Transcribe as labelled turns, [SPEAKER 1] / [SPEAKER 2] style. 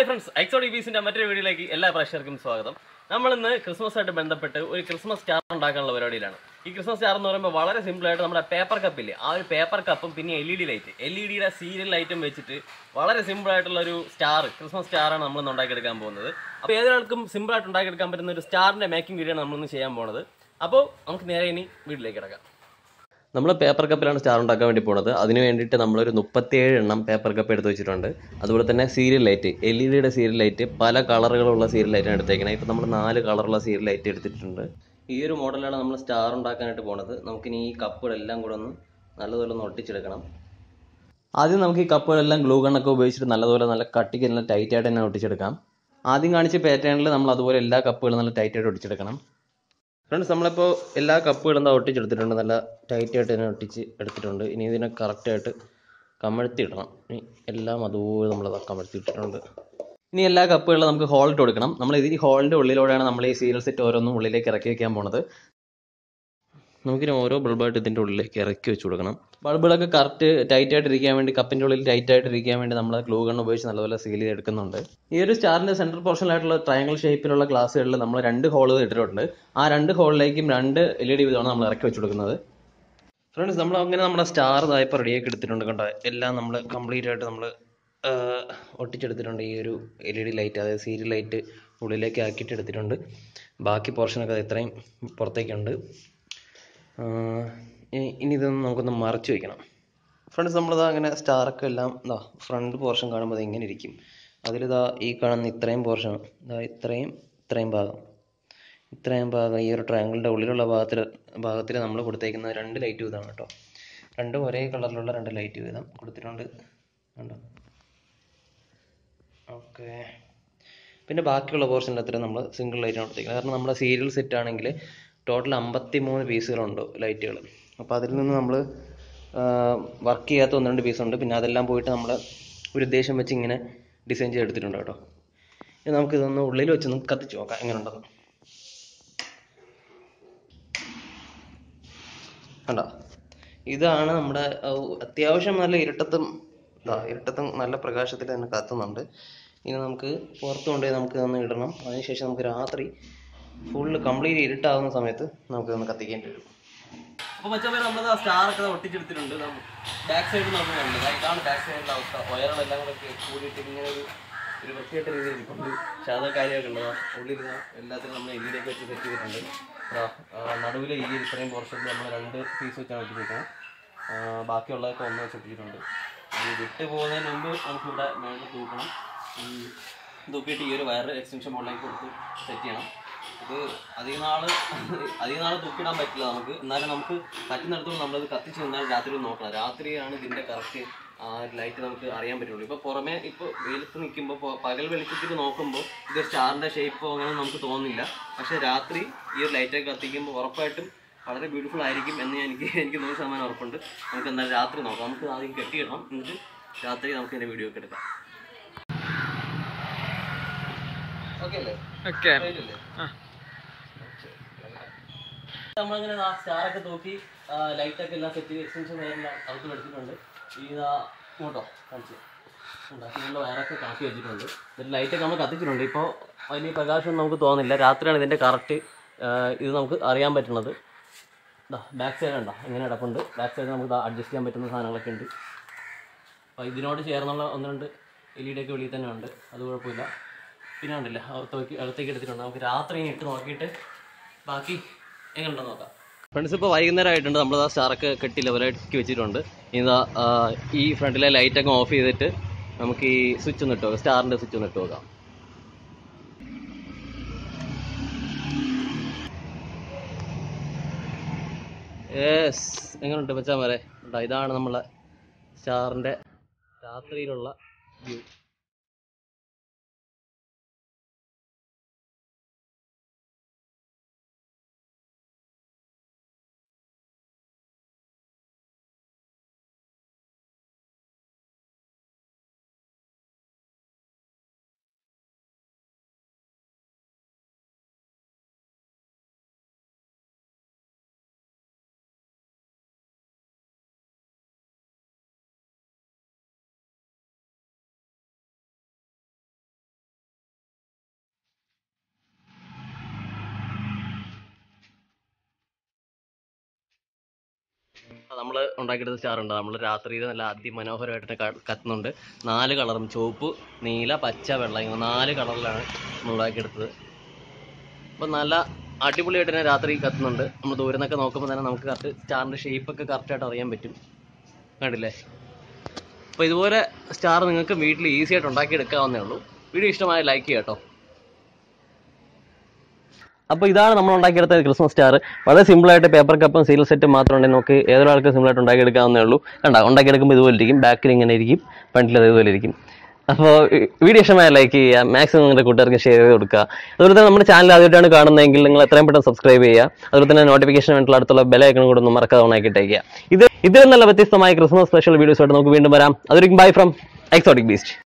[SPEAKER 1] Friends എക്സോ ഡിബീസിന്റെ മറ്റൊരു വീഡിയോയിലേക്ക് എല്ലാ പ്രേക്ഷകർക്കും സ്വാഗതം നമ്മൾ ഇന്ന് ക്രിസ്മസ് ആയിട്ട് ബന്ധപ്പെട്ട് ഒരു ക്രിസ്മസ് സ്റ്റാർ ഉണ്ടാക്കാനുള്ള പരിപാടിയിലാണ് ഈ ക്രിസ്മസ് സ്റ്റാർ എന്ന് പറയുമ്പോൾ വളരെ സിമ്പിൾ ആയിട്ട് നമ്മുടെ പേപ്പർ കപ്പില്ലേ ആ ഒരു പേപ്പർ കപ്പും പിന്നെ L E D light L E ഡിയുടെ സീരിയൽ ലൈറ്റും വെച്ചിട്ട് വളരെ സിമ്പിൾ ആയിട്ടുള്ള ഒരു സ്റ്റാർ ക്രിസ്മസ് സ്റ്റാറാണ് നമ്മൾ ഇന്ന് ഉണ്ടാക്കിയെടുക്കാൻ പോകുന്നത് അപ്പോൾ ഏതൊരാൾക്കും സിമ്പിൾ ആയിട്ട് ഉണ്ടാക്കിയെടുക്കാൻ പറ്റുന്ന ഒരു സ്റ്റാറിന്റെ മേക്കിംഗ് വീഡിയോ ആണ് നമ്മളിന്ന് ചെയ്യാൻ പോകുന്നത് അപ്പോൾ നമുക്ക് നേരെ ഇനി വീട്ടിലേക്ക് കിടക്കാം നമ്മൾ പേപ്പർ കപ്പിലാണ് സ്റ്റാർ ഉണ്ടാക്കാൻ വേണ്ടി പോണത് അതിന് വേണ്ടിയിട്ട് നമ്മളൊരു മുപ്പത്തിയേഴ് എണ്ണം പേപ്പർ കപ്പ് എടുത്ത് വെച്ചിട്ടുണ്ട് അതുപോലെ തന്നെ സീരിയൽ ലൈറ്റ് എൽ ഇ ഡിയുടെ സീരിയൽ ലൈറ്റ് പല കളറുകളുള്ള സീരിയൽ ലൈറ്റാണ് എടുത്തേക്കുന്നത് ഇപ്പോൾ നമ്മൾ നാല് കളറുള്ള സീരിയൽ ലൈറ്റ് എടുത്തിട്ടുണ്ട് ഈ ഒരു മോഡലാണ് നമ്മൾ സ്റ്റാർ ഉണ്ടാക്കാനായിട്ട് പോണത് നമുക്കിനി ഈ കപ്പുകളെല്ലാം കൂടെ ഒന്ന് നല്ലതുപോലെ ഒന്ന് ഒട്ടിച്ചെടുക്കണം ആദ്യം നമുക്ക് ഈ കപ്പുകളെല്ലാം ഗ്ലൂ ഗണ്ണൊക്കെ ഉപയോഗിച്ചിട്ട് നല്ലതുപോലെ നല്ല കട്ടിക്ക് നല്ല ടൈറ്റ് ആയിട്ട് തന്നെ ഒട്ടിച്ചെടുക്കാം ആദ്യം കാണിച്ച പാറ്റേണിൽ നമ്മൾ അതുപോലെ എല്ലാ കപ്പുകളും നല്ല ടൈറ്റ് ആയിട്ട് ഒട്ടിച്ചെടുക്കണം ഫ്രണ്ട്സ് നമ്മളിപ്പോൾ എല്ലാ കപ്പുകളും എന്താ ഒട്ടിച്ചെടുത്തിട്ടുണ്ട് നല്ല ടൈറ്റ് ആയിട്ട് തന്നെ ഒട്ടിച്ച് എടുത്തിട്ടുണ്ട് ഇനി ഇതിനെ കറക്റ്റായിട്ട് കമഴ്ത്തി ഇടണം ഇനി എല്ലാം അതുപോലെ നമ്മൾ കമഴ്ത്തി ഇട്ടിട്ടുണ്ട് ഇനി എല്ലാ കപ്പുകളും നമുക്ക് ഹോളിട്ട് കൊടുക്കണം നമ്മൾ ഇത് ഈ ഹോളിൻ്റെ ഉള്ളിലൂടെയാണ് നമ്മൾ ഈ സീരിയൽ സെറ്റ് ഓരോന്നും ഉള്ളിലേക്ക് ഇറക്കി വെക്കാൻ പോണത് നമുക്കിനി ഓരോ ബൾബായിട്ട് ഇതിൻ്റെ ഉള്ളിലേക്ക് ഇറക്കി വെച്ച് കൊടുക്കണം ബൾബുകളൊക്കെ കറക്റ്റ് ടൈറ്റ് ആയിട്ട് ഇരിക്കാൻ വേണ്ടി കപ്പിൻ്റെ ഉള്ളിൽ ടൈറ്റ് ആയിട്ട് ഇരിക്കാൻ വേണ്ടി നമ്മൾ ഗ്ലൂ ഗൺ ഉപയോഗിച്ച് നല്ലപോലെ സീൽ ചെയ്തെടുക്കുന്നുണ്ട് ഈ ഒരു സ്റ്റാറിന്റെ സെൻട്രൽ പോർഷനിലായിട്ടുള്ള ട്രയാങ്കിൾ ഷേപ്പിലുള്ള ഗ്ലാസ്സുകളിൽ നമ്മൾ രണ്ട് ഹോളുകൾ ഇട്ടിട്ടുണ്ട് ആ രണ്ട് ഹോളിലേക്കും രണ്ട് എൽ ഇ ഡി വീതമാണ് നമ്മൾ ഇറക്കി വെച്ച് കൊടുക്കുന്നത് ഫ്രണ്ട്സ് നമ്മൾ അങ്ങനെ നമ്മുടെ സ്റ്റാർ ഇതായപ്പോൾ റെഡിയാക്കി എടുത്തിട്ടുണ്ട് കണ്ടോ എല്ലാം നമ്മൾ കംപ്ലീറ്റ് ആയിട്ട് നമ്മൾ ഒട്ടിച്ചെടുത്തിട്ടുണ്ട് ഈ ഒരു എൽ ഇ ഡി ലൈറ്റ് അതായത് സീരിയൽ ലൈറ്റ് ഉള്ളിലേക്ക് ആക്കിയിട്ട് എടുത്തിട്ടുണ്ട് ബാക്കി പോർഷനൊക്കെ അത് ഇത്രയും പുറത്തേക്കുണ്ട് ആഹ് ഇനി- ഇനി ഇതൊന്ന് നമുക്കൊന്ന് മറച്ച് വെക്കണം ഫ്രണ്ട്സ് നമ്മളിതാ അങ്ങനെ സ്റ്റാറൊക്കെ എല്ലാം ഇതാ ഫ്രണ്ട് പോർഷൻ കാണുമ്പോൾ അത് ഇങ്ങനെ ഇരിക്കും അതിലിതാ ഈ കാണുന്ന ഇത്രയും പോർഷൻ ഇതാ ഇത്രയും ഇത്രയും ഭാഗം ഇത്രയും ഭാഗം ഈ ഒരു ട്രയാങ്കിളിൻ്റെ ഉള്ളിലുള്ള ഭാഗത്തിൽ ഭാഗത്തിൽ നമ്മൾ കൊടുത്തേക്കുന്ന രണ്ട് ലൈറ്റ് വീതമാണ് കേട്ടോ രണ്ടും ഒരേ കളറിലുള്ള രണ്ട് ലൈറ്റ് വീതം കൊടുത്തിട്ടുണ്ട് കണ്ടോ ഓക്കെ പിന്നെ ബാക്കിയുള്ള പോർഷൻ്റെ അത്ര നമ്മൾ സിംഗിൾ ലൈറ്റാണ് കൊടുത്തേക്കുന്നത് കാരണം നമ്മുടെ സീരിയൽ സെറ്റ് ആണെങ്കിൽ ടോട്ടൽ അമ്പത്തി മൂന്ന് പീസുകളുണ്ട് ലൈറ്റുകൾ അപ്പോൾ അതിൽ നിന്ന് നമ്മൾ വർക്ക് ചെയ്യാത്ത ഒന്ന് രണ്ട് പീസുണ്ട് പിന്നെ അതെല്ലാം പോയിട്ട് നമ്മൾ ഒരു ഉദ്ദേശം വെച്ച് ഇങ്ങനെ ഡിസൈൻ ചെയ്തെടുത്തിട്ടുണ്ട് കേട്ടോ ഇനി നമുക്ക് ഇതൊന്ന് ഉള്ളിൽ വെച്ചൊന്ന് കത്തിച്ച് നോക്കാം എങ്ങനെ ഉണ്ടെന്ന് കണ്ടോ ഇതാണ് നമ്മുടെ ആ, അത്യാവശ്യം നല്ല ഇരുട്ടത്തും ഇതാ ഇരുട്ടത്തും നല്ല പ്രകാശത്തിൽ തന്നെ കത്തുന്നുണ്ട് ഇനി നമുക്ക് പുറത്ത് കൊണ്ടുപോയി നമുക്ക് ഇതൊന്ന് ഇടണം അതിനുശേഷം നമുക്ക് രാത്രി ഫുള്ള് കംപ്ലീറ്റ് ഇരുട്ടാവുന്ന സമയത്ത് നമുക്ക് ഇതൊന്ന് കത്തിക്കേണ്ടി വരും അപ്പോൾ മച്ചാ നമ്മൾ സ്റ്റാർ ഒക്കെ ഒട്ടിച്ചെടുത്തിട്ടുണ്ട് ബാക്ക് സൈഡ് നമുക്ക് കണ്ടത് ഇതാണ് ബാക്ക് സൈഡിൻ്റെ അവസ്ഥ വയറുകളെല്ലാം കൂടെ കൂടിയിട്ട് ഇങ്ങനെ ഒരു ഒരു വൃത്തിയായിട്ട രീതിയിൽ ഇരിപ്പുണ്ട് ശാത കാര്യമൊക്കെ ഉണ്ട് ഉള്ളിൽ എല്ലാത്തിനും നമ്മൾ എൽ ഒക്കെ വെച്ച് സെറ്റ് ചെയ്തിട്ടുണ്ട് ദാ, ആ, നടുവിലെ ഈ ഇത്രയും പോർഷനിൽ നമ്മൾ രണ്ട് പീസ് വെച്ചാണ് ഒട്ടിച്ചിരിക്കുന്നത് ആ, ബാക്കിയുള്ളതൊക്കെ ഒന്ന് വെച്ച് ഒട്ടിച്ചിട്ടുണ്ട് അത് വിട്ട് പോകുന്നതിന് മുമ്പ് നമുക്കിവിടെ മേളിൽ തൂക്കണം ഉം, തൂക്കിയിട്ട് ഈ ഒരു വയർ എക്സ്റ്റൻഷൻ മോളിലേക്ക് കൊടുത്ത് സെറ്റ് ചെയ്യണം ഇത് അധികം നാൾ അധികം നാൾ തൂക്കിയിടാൻ പറ്റില്ല നമുക്ക് എന്നാലും നമുക്ക് പറ്റുന്നിടത്തോളം നമ്മളത് കത്തിച്ച് നിന്നാൽ രാത്രി നോക്കണം രാത്രിയാണ് ഇതിൻ്റെ കറക്റ്റ് ആ ലൈറ്റ് നമുക്ക് അറിയാൻ പറ്റുള്ളൂ ഇപ്പോൾ പുറമേ ഇപ്പോൾ വെയിലത്ത് നിൽക്കുമ്പോൾ പകൽ വെളിച്ചത്തിൽ നോക്കുമ്പോൾ ഇത് സ്റ്റാറിൻ്റെ ഷേപ്പോ അങ്ങനെ നമുക്ക് തോന്നുന്നില്ല പക്ഷേ രാത്രി ഈ ഒരു ലൈറ്റൊക്കെ കത്തിക്കുമ്പോൾ ഉറപ്പായിട്ടും വളരെ ബ്യൂട്ടിഫുൾ ആയിരിക്കും എന്ന് എനിക്ക് എനിക്ക് നൂറ് ശതമാനം ഉറപ്പുണ്ട് നമുക്ക് എന്തായാലും രാത്രി നോക്കാം നമുക്ക് ആദ്യം കെട്ടിയിടണം എന്നിട്ട് രാത്രി നമുക്ക് ഇതിൻ്റെ വീഡിയോ ഒക്കെ എടുക്കാം ഓക്കെ അല്ലേ
[SPEAKER 2] ഓക്കെ
[SPEAKER 1] ശരിയല്ലേ? നമ്മളിങ്ങനെ സ്റ്റാർ ഒക്കെ തൂക്കി ലൈറ്റ് ഒക്കെ എല്ലാം സെറ്റ് എക്സ്റ്റൻഷൻ വയറെല്ലാം അകത്ത് എടുത്തിട്ടുണ്ട് ഇതാ ഇങ്ങോട്ടോ കാണിച്ചു ഉണ്ടാക്കിയുള്ള വയറൊക്കെ കാക്കി വെച്ചിട്ടുണ്ട് എന്നിട്ട് ലൈറ്റൊക്കെ നമ്മൾ കത്തിച്ചിട്ടുണ്ട് ഇപ്പോൾ വലിയ പ്രകാശം നമുക്ക് തോന്നില്ല രാത്രിയാണ് ഇതിൻ്റെ കറക്റ്റ് ഇത് നമുക്ക് അറിയാൻ പറ്റുന്നത് ബാക്ക് സൈഡ് ഉണ്ടോ ഇങ്ങനെ കിടപ്പുണ്ട് ബാക്ക് സൈഡ് നമുക്ക് അഡ്ജസ്റ്റ് ചെയ്യാൻ പറ്റുന്ന സാധനങ്ങളൊക്കെ ഉണ്ട് അപ്പോൾ ഇതിനോട് ചേർന്നുള്ള ഒന്ന് രണ്ട് എൽ ഇ ഡി ഒക്കെ വെളിയിൽ തന്നെ ഉണ്ട് അത് കുഴപ്പമില്ല പിന്നെ ഉണ്ടല്ലേ അകത്തേക്ക് അകത്തേക്ക് എടുത്തിട്ടുണ്ട് നമുക്ക് രാത്രി ഇനി ഇട്ട് നോക്കിയിട്ട് ബാക്കി എങ്ങനെയുണ്ടെന്ന് നോക്കാം ഫ്രണ്ട്സ് ഇപ്പോൾ വൈകുന്നേരം ആയിട്ടുണ്ട് നമ്മൾ ആ സ്റ്റാറൊക്കെ കെട്ടി ലെവലാക്കി വെച്ചിട്ടുണ്ട് ഇതാ ആ, ഈ ഫ്രണ്ടിലെ ലൈറ്റൊക്കെ ഓഫ് ചെയ്തിട്ട് നമുക്ക് ഈ സ്വിച്ച് ഒന്ന് ഇട്ട് നോക്കാം സ്റ്റാറിൻ്റെ സ്വിച്ച് ഒന്ന് ഇട്ട് നോക്കാം യെസ് എങ്ങനെയുണ്ട് വെച്ചാൽ വരെ ഇതാണ് നമ്മളെ സ്റ്റാറിൻ്റെ രാത്രിയിലുള്ള വ്യൂ നമ്മൾ ഉണ്ടാക്കിയെടുത്ത സ്റ്റാർ ഉണ്ട് നമ്മൾ രാത്രിയിൽ നല്ല അതിമനോഹരമായിട്ട് ക- കത്തുന്നുണ്ട് നാല് കളറും ചുവപ്പ് നീല പച്ച വെള്ള ഇങ്ങനെ നാല് കളറിലാണ് നമ്മൾ ഉണ്ടാക്കിയെടുത്തത് അപ്പം നല്ല അടിപൊളിയായിട്ട് തന്നെ രാത്രി കത്തുന്നുണ്ട് നമ്മൾ ദൂരെ നിന്നൊക്കെ നോക്കുമ്പോൾ തന്നെ നമുക്ക് കറക്റ്റ് സ്റ്റാറിൻ്റെ ഷേപ്പൊക്കെ കറക്റ്റായിട്ട് അറിയാൻ പറ്റും കണ്ടില്ലേ അപ്പോൾ ഇതുപോലെ സ്റ്റാർ നിങ്ങൾക്ക് വീട്ടിൽ ഈസി ആയിട്ട് ഉണ്ടാക്കിയെടുക്കാവുന്നേ ഉള്ളൂ വീഡിയോ ഇഷ്ടമായ ലൈക്ക് ചെയ്യാം കേട്ടോ അപ്പോൾ ഇതാണ് നമ്മൾ ഉണ്ടാക്കിയെടുത്ത ക്രിസ്മസ് സ്റ്റാർ വളരെ സിമ്പിളായിട്ട് പേപ്പർ കപ്പും സീൽ സെറ്റും മാത്രം ഉണ്ടെങ്കിൽ നമുക്ക് ഏതൊരാൾക്ക് സിമ്പിളായിട്ട് ഉണ്ടാക്കിയെടുക്കാവുന്നേ ഉള്ളൂ കണ്ട ഉണ്ടാക്കിയെടുക്കുമ്പോൾ ഇതുപോലെ ഇരിക്കും ബാക്കിൽ ഇങ്ങനെ ഇരിക്കും ഫ്രണ്ടിൽ അത് ഇതുപോലെ ഇരിക്കും അപ്പോൾ വീഡിയോ ഇഷ്ടമായ ലൈക്ക് ചെയ്യുക മാക്സിമം നിങ്ങളുടെ കൂട്ടുകാർക്ക് ഷെയർ ചെയ്ത് കൊടുക്കുക അതുപോലെ തന്നെ നമ്മുടെ ചാനൽ ആദ്യമായിട്ടാണ് കാണുന്നതെങ്കിൽ നിങ്ങൾ എത്രയും പെട്ടെന്ന് സബ്സ്ക്രൈബ് ചെയ്യുക അതുപോലെ തന്നെ നോട്ടിഫിക്കേഷൻ വേണ്ടിയുള്ള അടുത്തുള്ള ബെലൈക്കൺ കൂടെ ഒന്ന് മറക്കാതെ ഓണാക്കിയിട്ടേക്കുക ഇത് ഇതിൽ നല്ല വ്യത്യസ്തമായ ക്രിസ്മസ് സ്പെഷ്യൽ വീഡിയോസ് ആയിട്ട് നമുക്ക് വീണ്ടും വരാം അതൊരിക്കും ബൈ ഫ്രം എക്സോട്ടിക് ബീസ്റ്റ്